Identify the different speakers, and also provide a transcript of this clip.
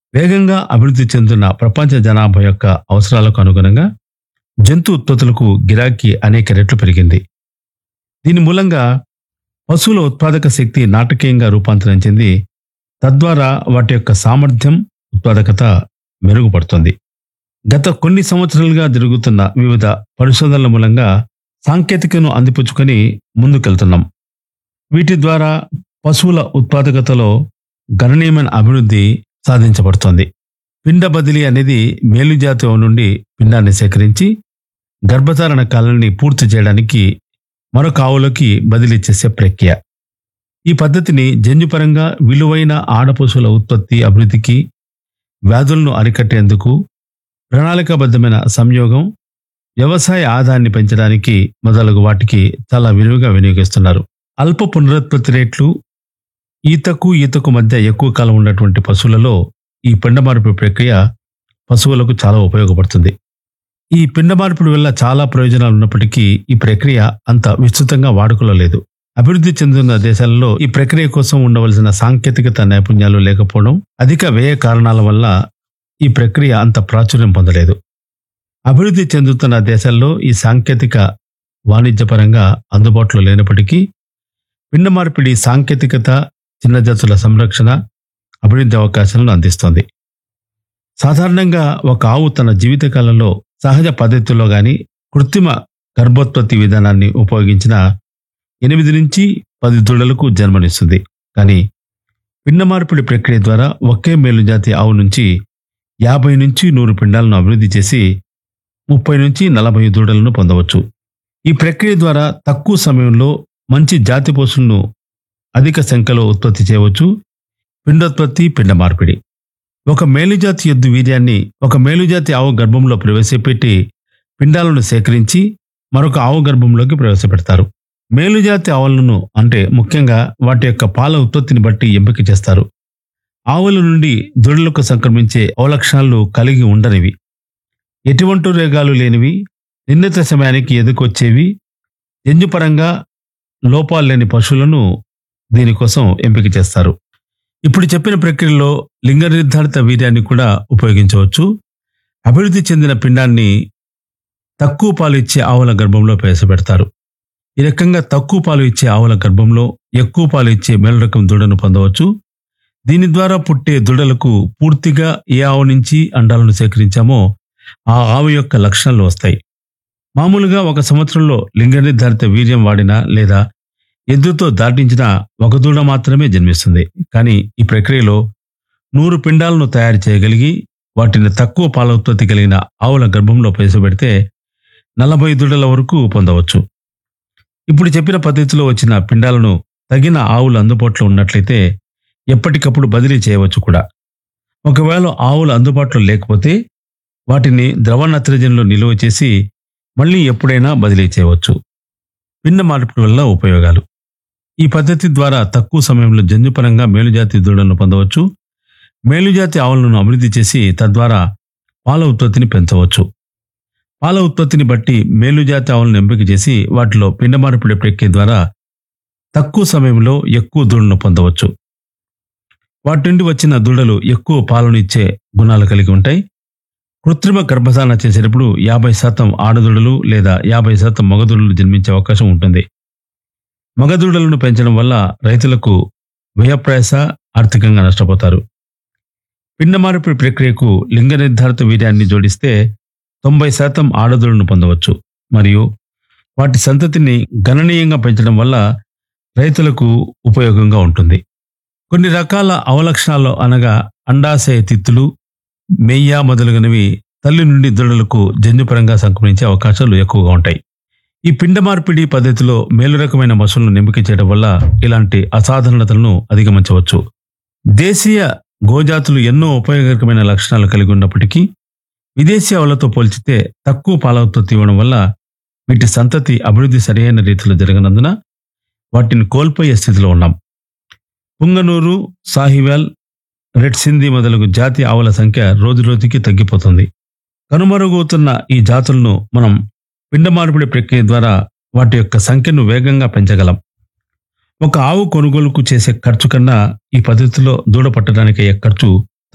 Speaker 1: వేగంగా అభివృద్ధి చెందుతున్న ప్రపంచ జనాభా యొక్క అవసరాలకు అనుగుణంగా జంతు ఉత్పత్తులకు గిరాకీ అనేక రెట్లు పెరిగింది దీని మూలంగా పశువుల ఉత్పాదక శక్తి నాటకీయంగా రూపాంతరం చెంది తద్వారా వాటి యొక్క సామర్థ్యం ఉత్పాదకత మెరుగుపడుతుంది గత కొన్ని సంవత్సరాలుగా జరుగుతున్న వివిధ పరిశోధనల మూలంగా సాంకేతికను అందిపుచ్చుకొని ముందుకెళ్తున్నాం వీటి ద్వారా పశువుల ఉత్పాదకతలో గణనీయమైన అభివృద్ధి సాధించబడుతోంది పిండ బదిలీ అనేది మేలుజాతి ఆవు నుండి పిండాన్ని సేకరించి గర్భధారణ కాలాన్ని పూర్తి చేయడానికి మరొక ఆవులోకి బదిలీ చేసే ప్రక్రియ ఈ పద్ధతిని జన్యుపరంగా విలువైన ఆడపశువుల ఉత్పత్తి అభివృద్ధికి వ్యాధులను అరికట్టేందుకు ప్రణాళికాబద్ధమైన సంయోగం వ్యవసాయ ఆదాయాన్ని పెంచడానికి మొదలగు వాటికి చాలా విరివిగా వినియోగిస్తున్నారు అల్ప పునరుత్పత్తి రేట్లు ఈతకు ఈతకు మధ్య ఎక్కువ కాలం ఉన్నటువంటి పశువులలో ఈ పిండ మార్పిడి ప్రక్రియ పశువులకు చాలా ఉపయోగపడుతుంది ఈ పిండ మార్పిడి వల్ల చాలా ప్రయోజనాలు ఉన్నప్పటికీ ఈ ప్రక్రియ అంత విస్తృతంగా వాడుకలో లేదు అభివృద్ధి చెందుతున్న దేశాలలో ఈ ప్రక్రియ కోసం ఉండవలసిన సాంకేతికత నైపుణ్యాలు లేకపోవడం అధిక వ్యయ కారణాల వల్ల ఈ ప్రక్రియ అంత ప్రాచుర్యం పొందలేదు అభివృద్ధి చెందుతున్న దేశాల్లో ఈ సాంకేతిక వాణిజ్యపరంగా అందుబాటులో లేనప్పటికీ పిండ మార్పిడి సాంకేతికత చిన్న జాతుల సంరక్షణ అభివృద్ధి అవకాశాలను అందిస్తోంది సాధారణంగా ఒక ఆవు తన జీవితకాలంలో సహజ పద్ధతిలో గాని కృత్రిమ గర్భోత్పత్తి విధానాన్ని ఉపయోగించిన ఎనిమిది నుంచి పది దూడలకు జన్మనిస్తుంది కానీ పిండ మార్పిడి ప్రక్రియ ద్వారా ఒకే మేలుజాతి ఆవు నుంచి యాభై నుంచి నూరు పిండాలను అభివృద్ధి చేసి ముప్పై నుంచి నలభై దూడలను పొందవచ్చు ఈ ప్రక్రియ ద్వారా తక్కువ సమయంలో మంచి జాతి పశువులను అధిక సంఖ్యలో ఉత్పత్తి చేయవచ్చు పిండోత్పత్తి పిండ మార్పిడి ఒక మేలుజాతి ఎద్దు వీర్యాన్ని ఒక మేలుజాతి ఆవు గర్భంలో ప్రవేశపెట్టి పిండాలను సేకరించి మరొక ఆవు గర్భంలోకి ప్రవేశపెడతారు మేలుజాతి ఆవులను అంటే ముఖ్యంగా వాటి యొక్క పాల ఉత్పత్తిని బట్టి ఎంపిక చేస్తారు ఆవుల నుండి దూడలకు సంక్రమించే అవలక్షణాలు కలిగి ఉండనివి ఎటువంటి రేగాలు లేనివి నిర్ణీత సమయానికి ఎదుకొచ్చేవి జన్యుపరంగా లోపాలు లేని పశువులను దీనికోసం ఎంపిక చేస్తారు ఇప్పుడు చెప్పిన ప్రక్రియలో లింగ నిర్ధారిత వీర్యాన్ని కూడా ఉపయోగించవచ్చు అభివృద్ధి చెందిన పిండాన్ని తక్కువ పాలు ఇచ్చే ఆవుల గర్భంలో ప్రవేశపెడతారు ఈ రకంగా తక్కువ పాలు ఇచ్చే ఆవుల గర్భంలో ఎక్కువ పాలు ఇచ్చే మేలు రకం దూడను పొందవచ్చు దీని ద్వారా పుట్టే దూడలకు పూర్తిగా ఏ ఆవు నుంచి అండాలను సేకరించామో ఆ ఆవు యొక్క లక్షణాలు వస్తాయి మామూలుగా ఒక సంవత్సరంలో లింగ నిర్ధారిత వీర్యం వాడినా లేదా ఎద్దుతో దాటించిన ఒక దూడ మాత్రమే జన్మిస్తుంది కానీ ఈ ప్రక్రియలో నూరు పిండాలను తయారు చేయగలిగి వాటిని తక్కువ పాల ఉత్పత్తి కలిగిన ఆవుల గర్భంలో ప్రవేశపెడితే నలభై దూడల వరకు పొందవచ్చు ఇప్పుడు చెప్పిన పద్ధతిలో వచ్చిన పిండాలను తగిన ఆవులు అందుబాటులో ఉన్నట్లయితే ఎప్పటికప్పుడు బదిలీ చేయవచ్చు కూడా ఒకవేళ ఆవులు అందుబాటులో లేకపోతే వాటిని ద్రవ నత్రజనిలో నిల్వ చేసి మళ్ళీ ఎప్పుడైనా బదిలీ చేయవచ్చు పిండ మార్పిడి వల్ల ఉపయోగాలు ఈ పద్ధతి ద్వారా తక్కువ సమయంలో జన్యుపరంగా మేలుజాతి దూడలను పొందవచ్చు మేలుజాతి ఆవులను అభివృద్ధి చేసి తద్వారా పాల ఉత్పత్తిని పెంచవచ్చు పాల ఉత్పత్తిని బట్టి మేలుజాతి ఆవులను ఎంపిక చేసి వాటిలో పిండ మార్పిడి ప్రక్రియ ద్వారా తక్కువ సమయంలో ఎక్కువ దూడలను పొందవచ్చు వాటి నుండి వచ్చిన దూడలు ఎక్కువ పాలను ఇచ్చే గుణాలు కలిగి ఉంటాయి కృత్రిమ గర్భధారణ చేసేటప్పుడు యాభై శాతం ఆడదూడలు లేదా యాభై శాతం మగదూడలు జన్మించే అవకాశం ఉంటుంది మగదూడలను పెంచడం వల్ల రైతులకు వ్యయప్రయాస ఆర్థికంగా నష్టపోతారు పిండ మార్పిడి ప్రక్రియకు లింగ నిర్ధారిత వీర్యాన్ని జోడిస్తే తొంభై శాతం ఆడదూడలను పొందవచ్చు మరియు వాటి సంతతిని గణనీయంగా పెంచడం వల్ల రైతులకు ఉపయోగంగా ఉంటుంది కొన్ని రకాల అవలక్షణాలు అనగా అండాశయ తిత్తులు మెయ్య మొదలగునవి తల్లి నుండి దూడలకు జన్యుపరంగా సంక్రమించే అవకాశాలు ఎక్కువగా ఉంటాయి ఈ పిండ మార్పిడి పద్ధతిలో మేలు రకమైన మసులను ఎంపిక చేయడం వల్ల ఇలాంటి అసాధారణతలను అధిగమించవచ్చు దేశీయ గోజాతులు ఎన్నో ఉపయోగకరమైన లక్షణాలు కలిగి ఉన్నప్పటికీ విదేశీ ఆవులతో పోల్చితే తక్కువ పాల ఉత్పత్తి ఇవ్వడం వల్ల వీటి సంతతి అభివృద్ధి సరైన రీతిలో జరగనందున వాటిని కోల్పోయే స్థితిలో ఉన్నాం పుంగనూరు సాహివాల్ రెడ్ సింధీ మొదలగు జాతి ఆవుల సంఖ్య రోజురోజుకి తగ్గిపోతుంది కనుమరుగవుతున్న ఈ జాతులను మనం పిండ మార్పిడి ప్రక్రియ ద్వారా వాటి యొక్క సంఖ్యను వేగంగా పెంచగలం ఒక ఆవు కొనుగోలుకు చేసే ఖర్చు కన్నా ఈ పద్ధతిలో దూడ పట్టడానికి అయ్యే ఖర్చు